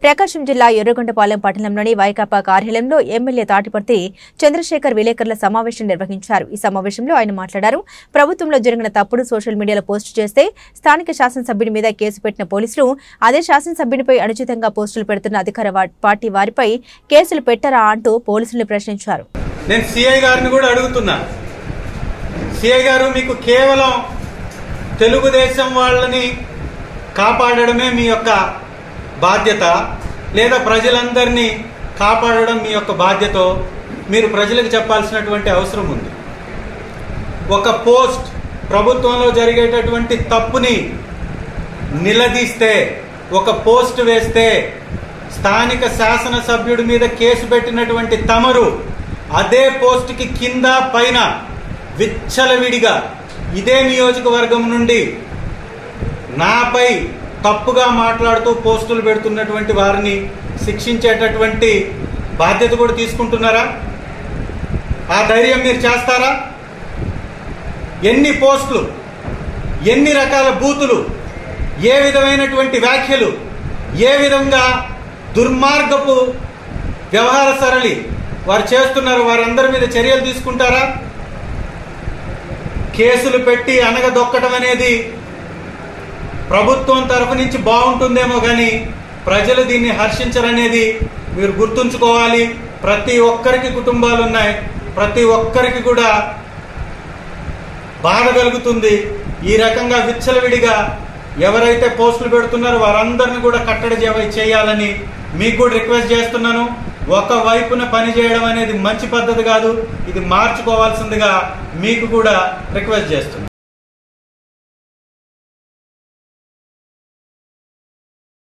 ప్రకాశం జిల్లా ఎర్రగొండపాలెం పట్టణంలోని వైకాపా కార్యాలయంలో ఎమ్మెల్యే తాటిపర్తి చంద్రశేఖర్ విలేకరుల సమావేశం నిర్వహించారు ఈ సమావేశంలో ఆయన మాట్లాడారు ప్రభుత్వంలో జరిగిన తప్పుడు సోషల్ మీడియాలో పోస్టు చేస్తే స్థానిక శాసనసభ్యుడి మీద కేసు పెట్టిన పోలీసులు అదే శాసనసభ్యునిపై అనుచితంగా పోస్టులు పెడుతున్న అధికార వా- పార్టీ వారిపై కేసులు పెట్టరా అంటూ పోలీసులను ప్రశ్నించారు నేను సిఐ గారిని కూడా అడుగుతున్నా సిఐ గారు మీకు కేవలం తెలుగుదేశం వాళ్ళని కాపాడడమే మీ యొక్క బాధ్యత లేదా ప్రజలందరినీ కాపాడడం మీ యొక్క బాధ్యత మీరు ప్రజలకు చెప్పాల్సినటువంటి అవసరం ఉంది ఒక పోస్ట్ ప్రభుత్వంలో జరిగేటటువంటి తప్పుని నిలదీస్తే ఒక పోస్ట్ వేస్తే స్థానిక శాసనసభ్యుడి మీద కేసు పెట్టినటువంటి తమరు అదే పోస్ట్కి కింద పైన విచ్చలవిడిగా ఇదే నియోజకవర్గం నుండి నాపై తప్పుగా మాట్లాడుతూ పోస్టులు పెడుతున్నటువంటి వారిని శిక్షించేటటువంటి బాధ్యత కూడా తీసుకుంటున్నారా ఆ ధైర్యం మీరు చేస్తారా ఎన్ని పోస్టులు ఎన్ని రకాల బూతులు ఏ విధమైనటువంటి వ్యాఖ్యలు ఏ విధంగా దుర్మార్గపు వ్యవహార సరళి వారు చేస్తున్నారు వారందరి మీద చర్యలు తీసుకుంటారా కేసులు పెట్టి అనగదొక్కడం అనేది ప్రభుత్వం తరఫు నుంచి బాగుంటుందేమో కానీ ప్రజలు దీన్ని హర్షించరనేది మీరు గుర్తుంచుకోవాలి ప్రతి ఒక్కరికి కుటుంబాలు ఉన్నాయి ప్రతి ఒక్కరికి కూడా బాధ కలుగుతుంది ఈ రకంగా విచ్చలవిడిగా ఎవరైతే పోస్టులు పెడుతున్నారో వారందరిని కూడా కట్టడి చేయ- చేయాలని మీకు కూడా రిక్వెస్ట్ చేస్తున్నాను ఒక వైపున పని చేయడం అనేది మంచి పద్ధతి కాదు ఇది మార్చుకోవాల్సిందిగా మీకు కూడా రిక్వెస్ట్ చేస్తున్నాను